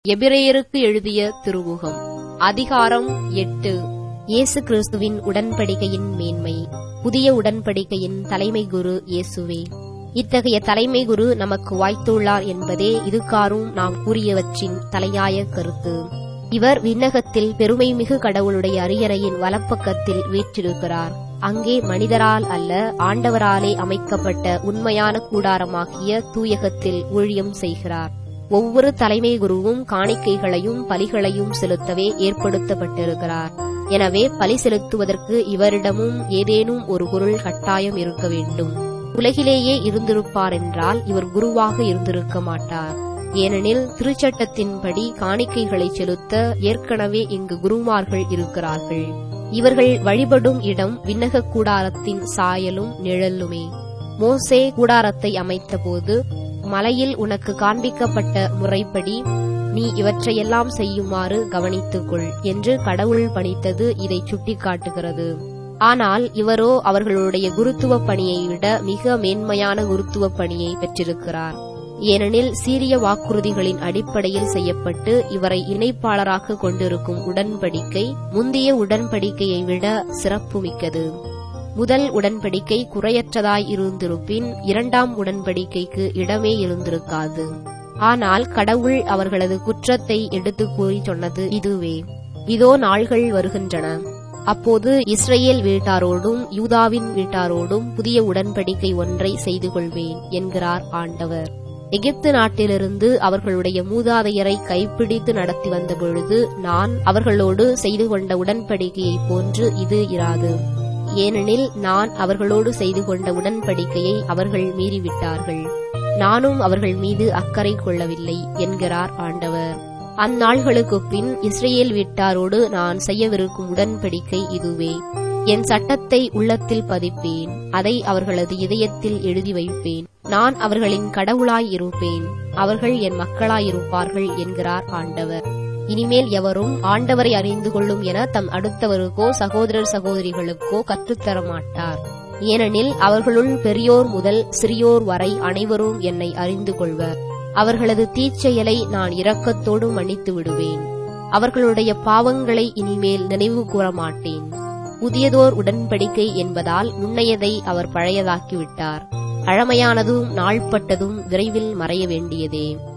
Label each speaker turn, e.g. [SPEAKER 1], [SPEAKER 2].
[SPEAKER 1] எபிரேயருக்கு எழுதிய திருமுகம் அதிகாரம் எட்டு இயேசு கிறிஸ்துவின் உடன்படிக்கையின் மேன்மை புதிய உடன்படிக்கையின் தலைமை குரு இயேசுவே இத்தகைய தலைமை குரு நமக்கு வாய்த்துள்ளார் என்பதே இதுகாரும் நாம் கூறியவற்றின் தலையாய கருத்து இவர் விண்ணகத்தில் பெருமைமிகு கடவுளுடைய அரியணையின் வலப்பக்கத்தில் வீற்றிருக்கிறார் அங்கே மனிதரால் அல்ல ஆண்டவராலே அமைக்கப்பட்ட உண்மையான கூடாரமாகிய தூயகத்தில் ஊழியம் செய்கிறார் ஒவ்வொரு தலைமை குருவும் காணிக்கைகளையும் பலிகளையும் செலுத்தவே ஏற்படுத்தப்பட்டிருக்கிறார் எனவே பலி செலுத்துவதற்கு இவரிடமும் ஏதேனும் ஒரு பொருள் கட்டாயம் இருக்க வேண்டும் உலகிலேயே இருந்திருப்பார் என்றால் இவர் குருவாக இருந்திருக்க மாட்டார் ஏனெனில் திருச்சட்டத்தின்படி காணிக்கைகளை செலுத்த ஏற்கனவே இங்கு குருமார்கள் இருக்கிறார்கள் இவர்கள் வழிபடும் இடம் விண்ணக கூடாரத்தின் சாயலும் நிழலுமே மோசே கூடாரத்தை அமைத்தபோது மலையில் உனக்கு காண்பிக்கப்பட்ட முறைப்படி நீ இவற்றையெல்லாம் செய்யுமாறு கவனித்துக்கொள் என்று கடவுள் பணித்தது இதை சுட்டிக்காட்டுகிறது ஆனால் இவரோ அவர்களுடைய குருத்துவ பணியை விட மிக மேன்மையான குருத்துவ பணியை பெற்றிருக்கிறார் ஏனெனில் சீரிய வாக்குறுதிகளின் அடிப்படையில் செய்யப்பட்டு இவரை இணைப்பாளராக கொண்டிருக்கும் உடன்படிக்கை முந்தைய உடன்படிக்கையை விட சிறப்புமிக்கது முதல் உடன்படிக்கை குறையற்றதாய் இருந்திருப்பின் இரண்டாம் உடன்படிக்கைக்கு இடமே இருந்திருக்காது ஆனால் கடவுள் அவர்களது குற்றத்தை எடுத்து கூறி சொன்னது இதுவே இதோ நாள்கள் வருகின்றன அப்போது இஸ்ரேல் வீட்டாரோடும் யூதாவின் வீட்டாரோடும் புதிய உடன்படிக்கை ஒன்றை செய்து கொள்வேன் என்கிறார் ஆண்டவர் எகிப்து நாட்டிலிருந்து அவர்களுடைய மூதாதையரை கைப்பிடித்து நடத்தி வந்த பொழுது நான் அவர்களோடு செய்து கொண்ட உடன்படிக்கையைப் போன்று இது இராது ஏனெனில் நான் அவர்களோடு செய்து கொண்ட உடன்படிக்கையை அவர்கள் மீறிவிட்டார்கள் நானும் அவர்கள் மீது அக்கறை கொள்ளவில்லை என்கிறார் ஆண்டவர் அந்நாள்களுக்குப் பின் இஸ்ரேல் வீட்டாரோடு நான் செய்யவிருக்கும் உடன்படிக்கை இதுவே என் சட்டத்தை உள்ளத்தில் பதிப்பேன் அதை அவர்களது இதயத்தில் எழுதி வைப்பேன் நான் அவர்களின் கடவுளாய் இருப்பேன் அவர்கள் என் மக்களாயிருப்பார்கள் என்கிறார் ஆண்டவர் இனிமேல் எவரும் ஆண்டவரை அறிந்து கொள்ளும் என தம் அடுத்தவருக்கோ சகோதரர் சகோதரிகளுக்கோ கற்றுத்தர மாட்டார் ஏனெனில் அவர்களுள் பெரியோர் முதல் சிறியோர் வரை அனைவரும் என்னை அறிந்து கொள்வர் அவர்களது தீச்செயலை நான் இரக்கத்தோடு மன்னித்து விடுவேன் அவர்களுடைய பாவங்களை இனிமேல் நினைவு கூற மாட்டேன் புதியதோர் உடன்படிக்கை என்பதால் முன்னையதை அவர் பழையதாக்கிவிட்டார் பழமையானதும் நாள்பட்டதும் விரைவில் மறைய வேண்டியதே